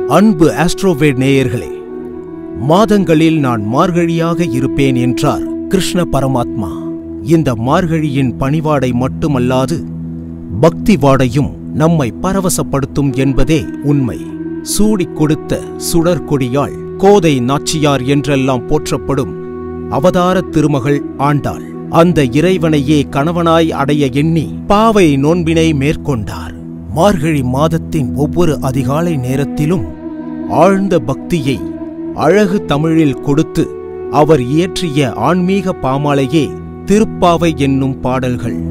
அன்பு ஆஸ்ட்ரோவேட் நேயர்களே மாதங்களில் நான் மார்கழியாக இருப்பேன் என்றார் கிருஷ்ண பரமாத்மா இந்த மார்கழியின் பணிவாடை மட்டுமல்லாது பக்தி வாடையும் நம்மை பரவசப்படுத்தும் என்பதே உண்மை சூடிக் கொடுத்த சுடற்கொடியாள் கோதை நாச்சியார் என்றெல்லாம் போற்றப்படும் அவதார திருமகள் ஆண்டாள் அந்த இறைவனையே கணவனாய் அடைய எண்ணி பாவை நோன்பினை மேற்கொண்டார் மார்கழி மாதத்தின் ஒவ்வொரு அதிகாலை நேரத்திலும் ஆழ்ந்த பக்தியை அழகு தமிழில் கொடுத்து அவர் இயற்றிய ஆன்மீக பாமாலையே திருப்பாவை என்னும் பாடல்கள்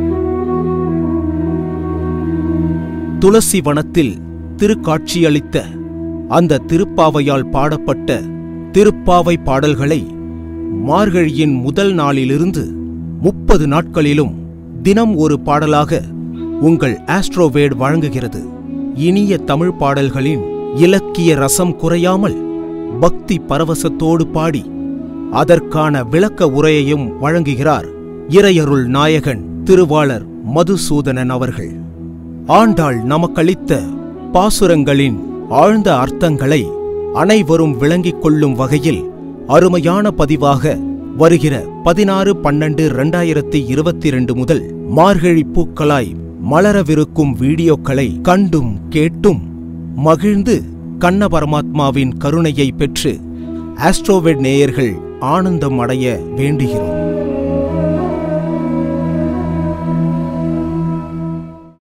துளசி வனத்தில் திருக்காட்சியளித்த அந்த திருப்பாவையால் பாடப்பட்ட திருப்பாவை பாடல்களை மார்கழியின் முதல் நாளிலிருந்து முப்பது நாட்களிலும் தினம் ஒரு பாடலாக உங்கள் ஆஸ்ட்ரோவேட் வழங்குகிறது இனிய தமிழ் பாடல்களின் இலக்கிய ரசம் குறையாமல் பக்தி பரவசத்தோடு பாடி அதற்கான விளக்க உரையையும் வழங்குகிறார் இறையருள் நாயகன் திருவாளர் மதுசூதனன் அவர்கள் ஆண்டாள் நமக்களித்த பாசுரங்களின் ஆழ்ந்த அர்த்தங்களை அனைவரும் விளங்கிக் கொள்ளும் வகையில் அருமையான பதிவாக வருகிற பதினாறு பன்னெண்டு இரண்டாயிரத்தி இருபத்தி ரெண்டு முதல் மார்கழி பூக்களாய் மலரவிருக்கும் வீடியோக்களை கண்டும் கேட்டும் மகிழ்ந்து கண்ண பரமாத்மாவின் கருணையை பெற்று ஆஸ்ட்ரோவெட் நேயர்கள் ஆனந்தம் அடைய வேண்டுகிறோம்